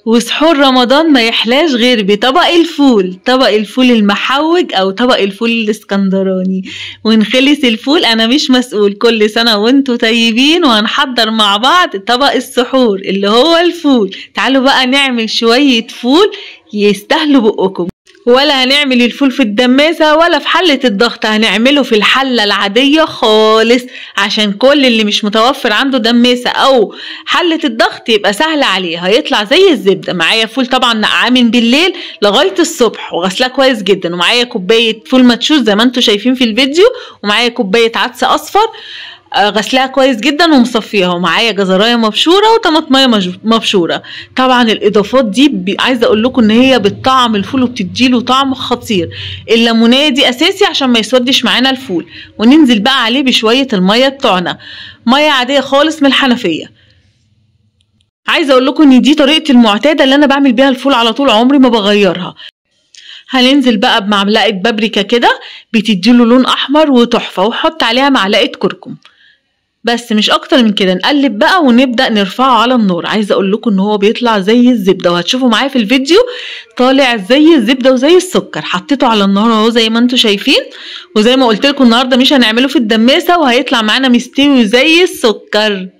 وسحور رمضان ما يحلاش غير بطبق الفول طبق الفول المحوج او طبق الفول الاسكندراني ونخلص الفول انا مش مسؤول كل سنة وانتوا طيبين وهنحضر مع بعض طبق السحور اللي هو الفول تعالوا بقى نعمل شوية فول يستاهلوا بقكم ولا هنعمل الفول في الدماسة ولا في حلة الضغط هنعمله في الحلة العادية خالص عشان كل اللي مش متوفر عنده دماسة أو حلة الضغط يبقى سهل عليه هيطلع زي الزبدة معايا فول طبعا نقعاه من بالليل لغاية الصبح وغسلاه كويس جدا ومعايا كوباية فول مدشوش زي ما انتوا شايفين في الفيديو ومعايا كوباية عدس أصفر آه، غسلاها كويس جدا ومصفيها ومعايا جزرايه مبشوره وطماطميه مج- مبشوره طبعا الاضافات دي ب- عايزه اقول لكم ان هي بتطعم الفول وبتديله طعم خطير الليمونيه دي اساسي عشان ما يسودش معانا الفول وننزل بقى عليه بشويه الميه بتوعنا ميه عاديه خالص من الحنفيه عايزه اقول لكم ان دي طريقتي المعتاده اللي انا بعمل بيها الفول على طول عمري ما بغيرها هننزل بقى بمعلقه بابريكا كده بتديله لون احمر وتحفه وحط عليها معلقه كركم بس مش اكتر من كده نقلب بقى ونبدا نرفعه على النار عايزه اقول لكم ان هو بيطلع زي الزبده وهتشوفوا معايا في الفيديو طالع زي الزبده وزي السكر حطيته على النار اهو زي ما انتم شايفين وزي ما قلت لكم النهارده مش هنعمله في الدماسه وهيطلع معانا مستوي زي السكر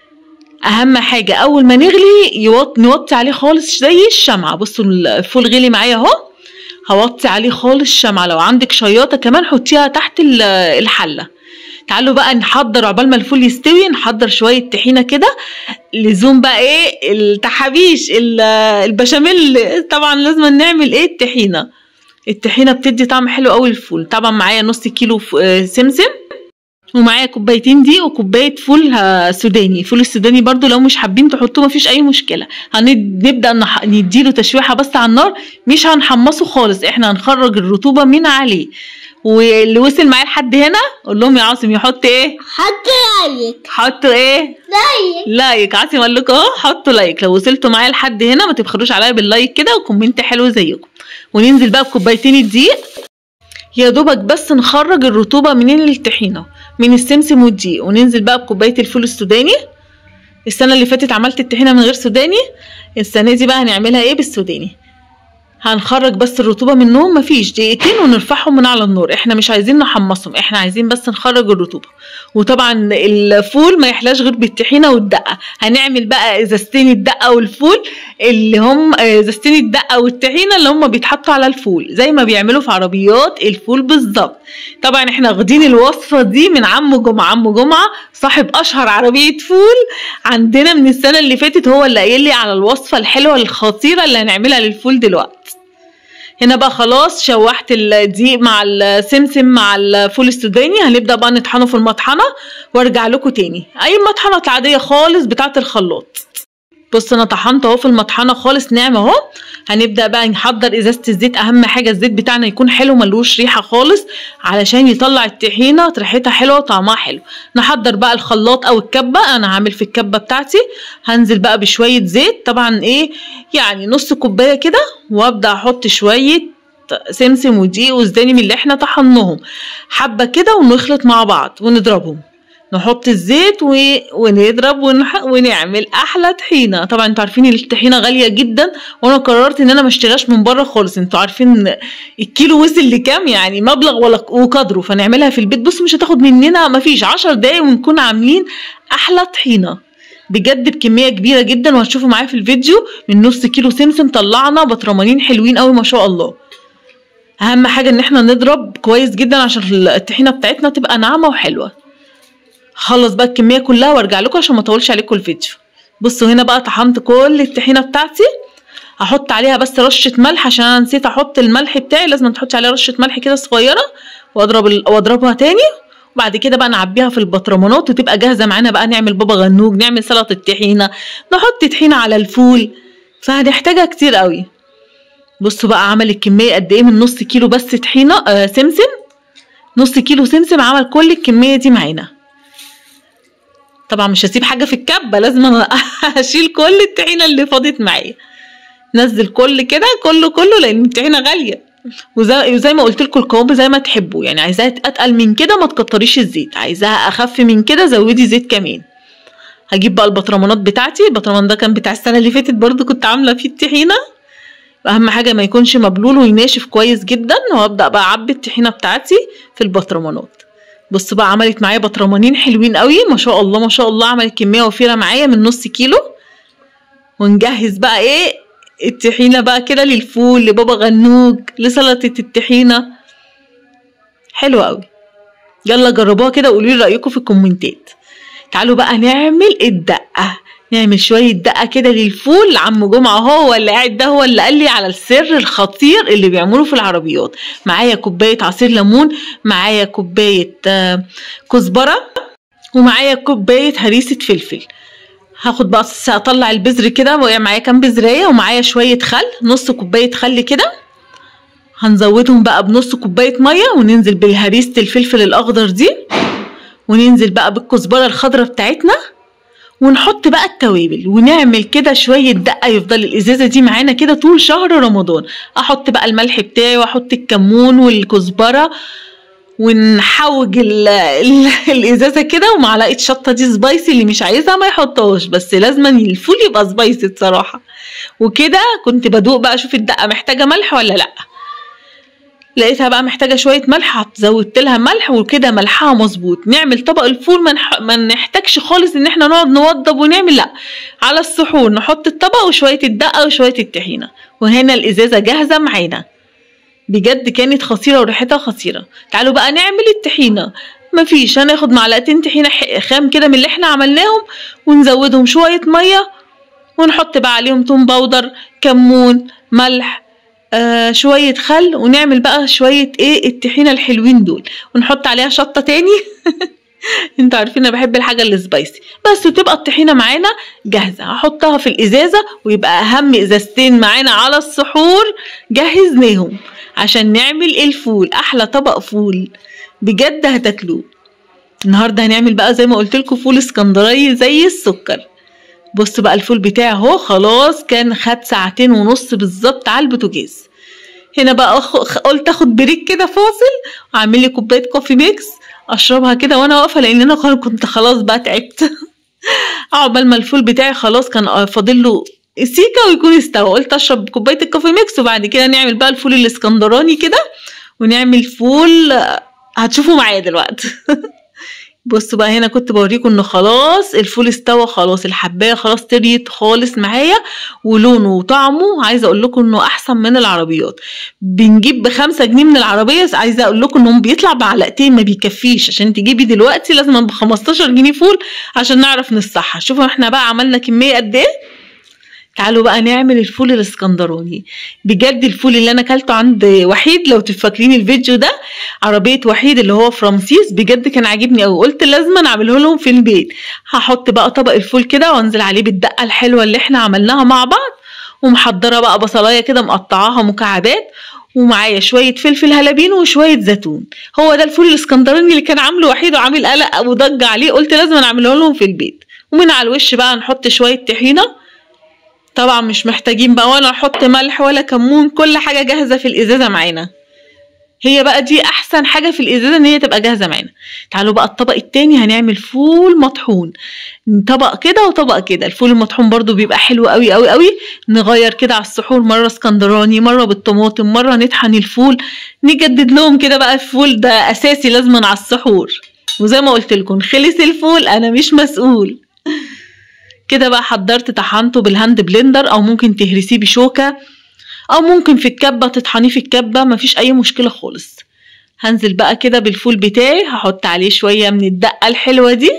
اهم حاجه اول ما نغلي يوط... نوطي عليه خالص زي الشمعه بصوا الفول غلي معايا اهو هوطي عليه خالص شمعة لو عندك شياطة كمان حطيها تحت ال- الحلة تعالوا بقى نحضر عقبال ما الفول يستوي نحضر شوية طحينة كده لزوم بقى ايه التحابيش ال- البشاميل طبعا لازم نعمل ايه الطحينة الطحينة بتدي طعم حلو قوي الفول طبعا معايا نص كيلو ف- آه، سمسم ومعايا كوبايتين دي وكوبايه فول ها- سوداني الفول السوداني برضو لو مش حابين تحطوه مفيش اي مشكله هنبدا نح... نديله تشويحه بس على النار مش هنحمصه خالص احنا هنخرج الرطوبه من عليه واللي وصل معايا لحد هنا قول لهم يا عاصم يحط ايه حط لايك حطوا ايه لايك لايك عاصم قال لكم اهو حطوا لايك لو وصلتوا معايا لحد هنا ما تبخلوش عليا باللايك كده وكومنت حلو زيكم وننزل بقى بكوبايتين الدقيق يا دوبك بس نخرج الرطوبة من الطحينة من السمسم والدقيق وننزل بقى بكوباية الفول السوداني السنة اللي فاتت عملت الطحينة من غير سوداني السنة دي بقى هنعملها ايه بالسوداني هنخرج بس الرطوبة منهم مفيش دقيقتين ونرفعهم من على النار احنا مش عايزين نحمصهم احنا عايزين بس نخرج الرطوبة وطبعا الفول ما يحلاش غير بالطحينة والدقة هنعمل بقى ازازتين الدقة والفول اللي هم ازازتين الدقة والطحينة اللي هم بيتحطوا على الفول زي ما بيعملوا في عربيات الفول بالظبط طبعا احنا واخدين الوصفة دي من عمو جمعة عمو جمعة صاحب اشهر عربية فول عندنا من السنة اللي فاتت هو اللي قايل لي على الوصفة الحلوة الخطيرة اللي هنعملها للفول دلوقتي هنا بقى خلاص شوحت الدقيق مع السمسم مع الفول السوداني هنبدا بقى نطحنه في المطحنه وارجع لكم تاني اي مطحنه العاديه خالص بتاعه الخلاط بص انا طحنت اهو في المطحنه خالص ناعم اهو هنبدا بقى نحضر ازازه الزيت اهم حاجه الزيت بتاعنا يكون حلو ملوش ريحه خالص علشان يطلع الطحينه ريحتها حلوه وطعمها حلو نحضر بقى الخلاط او الكبه انا هعمل في الكبه بتاعتي هنزل بقى بشويه زيت طبعا ايه يعني نص كوبايه كده وابدا احط شويه سمسم ودقيق وزداني من اللي احنا طحناهم حبه كده ونخلط مع بعض ونضربهم نحط الزيت و... ونضرب ونح... ونعمل احلى طحينه طبعا انتوا عارفين الطحينه غاليه جدا وانا قررت ان انا ما اشتريهاش من بره خالص انتوا عارفين الكيلو وصل لكام يعني مبلغ ولا وقدره فنعملها في البيت بص مش هتاخد مننا ما فيش عشر دقايق ونكون عاملين احلى طحينه بجد بكميه كبيره جدا وهتشوفوا معايا في الفيديو من نص كيلو سمسم طلعنا بطرمانين حلوين قوي ما شاء الله اهم حاجه ان احنا نضرب كويس جدا عشان الطحينه بتاعتنا تبقى ناعمه وحلوه خلص بقى الكميه كلها وارجع لكم عشان ما اطولش عليكم الفيديو بصوا هنا بقى طحنت كل الطحينه بتاعتي هحط عليها بس رشه ملح عشان انا نسيت احط الملح بتاعي لازم تحطي عليها رشه ملح كده صغيره واضرب ال... واضربها تاني وبعد كده بقى نعبيها في البطرمانات وتبقى جاهزه معانا بقى نعمل بابا غنوج نعمل سلطه طحينه نحط طحينه على الفول فهنحتاجها كتير قوي بصوا بقى عمل الكميه قد ايه من نص كيلو بس طحينه آه سمسم نص كيلو سمسم عمل كل الكميه دي معانا طبعا مش هسيب حاجه في الكبه لازم انا اشيل كل الطحينه اللي فاضت معايا نزل كل كده كله كله لان الطحينه غاليه وزي, وزي ما قلت لكم القوام زي ما تحبوا يعني عايزاها اتقل من كده ما تكتريش الزيت عايزاها اخف من كده زودي زيت كمان هجيب بقى البطرمانات بتاعتي البطرمان ده كان بتاع السنه اللي فاتت برضو كنت عامله فيه الطحينه اهم حاجه ما يكونش مبلول ويناشف كويس جدا وابدا بقى اعبي الطحينه بتاعتي في البطرمانات بص بقى عملت معايا بطرمانين حلوين قوي ما شاء الله ما شاء الله عملت كميه وفيره معايا من نص كيلو ونجهز بقى ايه الطحينه بقى كده للفول لبابا غنوج لسلطه الطحينه حلوه قوي يلا جربوها كده وقولوا لي رايكم في الكومنتات تعالوا بقى نعمل الدقه نعمل شويه دقه كده للفول عم جمعه هو اللي قاعد ده هو اللي قال لي على السر الخطير اللي بيعملوه في العربيات معايا كوبايه عصير ليمون معايا كوبايه آه، كزبره ومعايا كوبايه هريسه فلفل هاخد بقى اطلع البذر كده ومعايا كام بذرايه ومعايا شويه خل نص كوبايه خل كده هنزودهم بقى بنص كوبايه ميه وننزل بهريسه الفلفل الاخضر دي وننزل بقى بالكزبره الخضراء بتاعتنا ونحط بقى التوابل ونعمل كده شويه دقه يفضل الازازه دي معانا كده طول شهر رمضان احط بقى الملح بتاعي واحط الكمون والكزبره ونحوج ال ال الازازه كده ومعلقه شطه دي سبايسي اللي مش عايزها ما يحطهاش بس لازم الفول يبقى سبايسي بصراحه وكده كنت بدوق بقى اشوف الدقه محتاجه ملح ولا لا لقيتها بقى محتاجه شويه ملح زودت لها ملح وكده ملحها مظبوط نعمل طبق الفول ما نح... ما نحتاجش خالص ان احنا نقعد نوضب ونعمل لا على السحور نحط الطبق وشويه الدقه وشويه الطحينه وهنا الازازه جاهزه معانا بجد كانت خطيره وريحتها خطيره تعالوا بقى نعمل الطحينه مفيش هناخد معلقتين طحينه ح- خام كده من اللي احنا عملناهم ونزودهم شويه ميه ونحط بقى عليهم توم باودر كمون ملح آه شوية خل ونعمل بقى شوية ايه الطحينة الحلوين دول ونحط عليها شطة تاني انتوا عارفين انا بحب الحاجة السبايسي بس وتبقى الطحينة معانا جاهزة هحطها في الازازة ويبقى اهم ازازتين معانا على السحور جهزناهم عشان نعمل الفول احلى طبق فول بجد هتاكلوه النهارده هنعمل بقى زي ما قلت لكم فول اسكندراني زي السكر بص بقى الفول بتاعي اهو خلاص كان خد ساعتين ونص بالظبط على البوتاجاز هنا بقى أخ... قلت اخد بريك كده فاصل واعمل لي كوبايه كوفي ميكس اشربها كده وانا واقفه لان انا خل- كنت خلاص بقى تعبت عقبال ما الفول بتاعي خلاص كان فاضل له سيكا ويكون استوى قلت اشرب كوبايه الكوفي ميكس وبعد كده نعمل بقى الفول الاسكندراني كده ونعمل فول آه، هتشوفوا معايا دلوقتي بصوا بقى هنا كنت بوريكم انه خلاص الفول استوى خلاص الحبايه خلاص طريت خالص معايا ولونه وطعمه عايزه اقول لكم انه احسن من العربيات بنجيب بخمسة جنيه من العربيه عايزه اقول لكم انهم بيطلع بعلقتين ما بيكفيش عشان تجيبي دلوقتي لازم ب 15 جنيه فول عشان نعرف نصحها شوفوا احنا بقى عملنا كميه قد ايه تعالوا بقى نعمل الفول الاسكندراني بجد الفول اللي انا اكلته عند وحيد لو تفكرين الفيديو ده عربيه وحيد اللي هو في رمسيس بجد كان عاجبني قوي قلت لازم اعمله لهم في البيت هحط بقى طبق الفول كده وانزل عليه بالدقه الحلوه اللي احنا عملناها مع بعض ومحضره بقى بصلايه كده مقطعاها مكعبات ومعايا شويه فلفل هلابينو وشويه زيتون هو ده الفول الاسكندراني اللي كان عامله وحيد وعامل قلق وضجه عليه قلت لازم اعمله لهم في البيت ومن على الوش بقى نحط شويه طحينه طبعا مش محتاجين بقى ولا نحط ملح ولا كمون كل حاجه جاهزه في الازازه معانا هي بقى دي احسن حاجه في الازازه ان هي تبقى جاهزه معانا تعالوا بقى الطبق التاني هنعمل فول مطحون طبق كده وطبق كده الفول المطحون برضو بيبقى حلو قوي قوي قوي نغير كده على السحور مره اسكندراني مره بالطماطم مره نطحن الفول نجدد لهم كده بقى الفول ده اساسي لازما على السحور وزي ما قلت لكم خلص الفول انا مش مسؤول كده بقى حضرت طحنته بالهاند بلندر او ممكن تهرسيه بشوكه او ممكن في الكبه تطحنيه في الكبه مفيش اي مشكله خالص هنزل بقى كده بالفول بتاعي هحط عليه شويه من الدقه الحلوه دي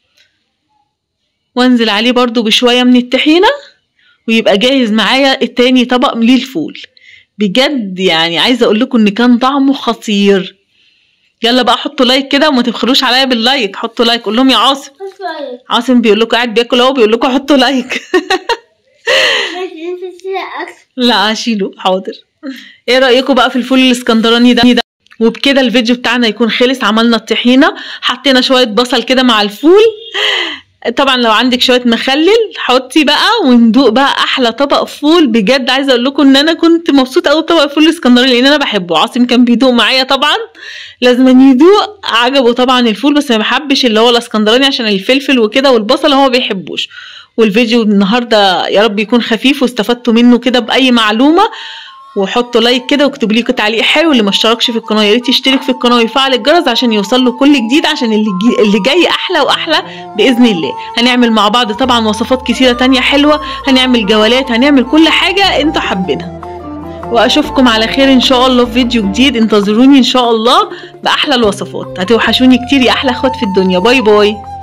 وانزل عليه برضو بشويه من الطحينه ويبقى جاهز معايا التاني طبق ليه الفول بجد يعني عايزه اقول لكم ان كان طعمه خطير يلا بقى حطوا لايك كده وما تبخلوش عليا باللايك حطوا لايك قول لهم يا عاصم عاصم بيقول لكم قاعد بياكل اهو بيقول لكم حطوا لايك لا اشيله حاضر ايه رايكم بقى في الفول الاسكندراني ده ده وبكده الفيديو بتاعنا يكون خلص عملنا الطحينه حطينا شويه بصل كده مع الفول طبعا لو عندك شويه مخلل حطي بقى وندوق بقى احلى طبق فول بجد عايزه اقول لكم ان انا كنت مبسوطه قوي بطبق الفول الاسكندراني لان انا بحبه عاصم كان بيدوق معايا طبعا لازم يدوق عجبه طبعا الفول بس ما بحبش اللي هو الاسكندراني عشان الفلفل وكده والبصل هو ما بيحبوش والفيديو النهارده يا رب يكون خفيف واستفدتوا منه كده باي معلومه وحطوا لايك كده واكتبوا لي تعليق حلو اللي ما اشتركش في القناه يا ريت يشترك في القناه ويفعل الجرس عشان يوصل له كل جديد عشان اللي, جي اللي جاي احلى واحلى باذن الله هنعمل مع بعض طبعا وصفات كتيره تانية حلوه هنعمل جولات هنعمل كل حاجه انتوا حابينها واشوفكم على خير ان شاء الله في فيديو جديد انتظروني ان شاء الله باحلى الوصفات هتوحشوني كتير يا احلى اخوات في الدنيا باي باي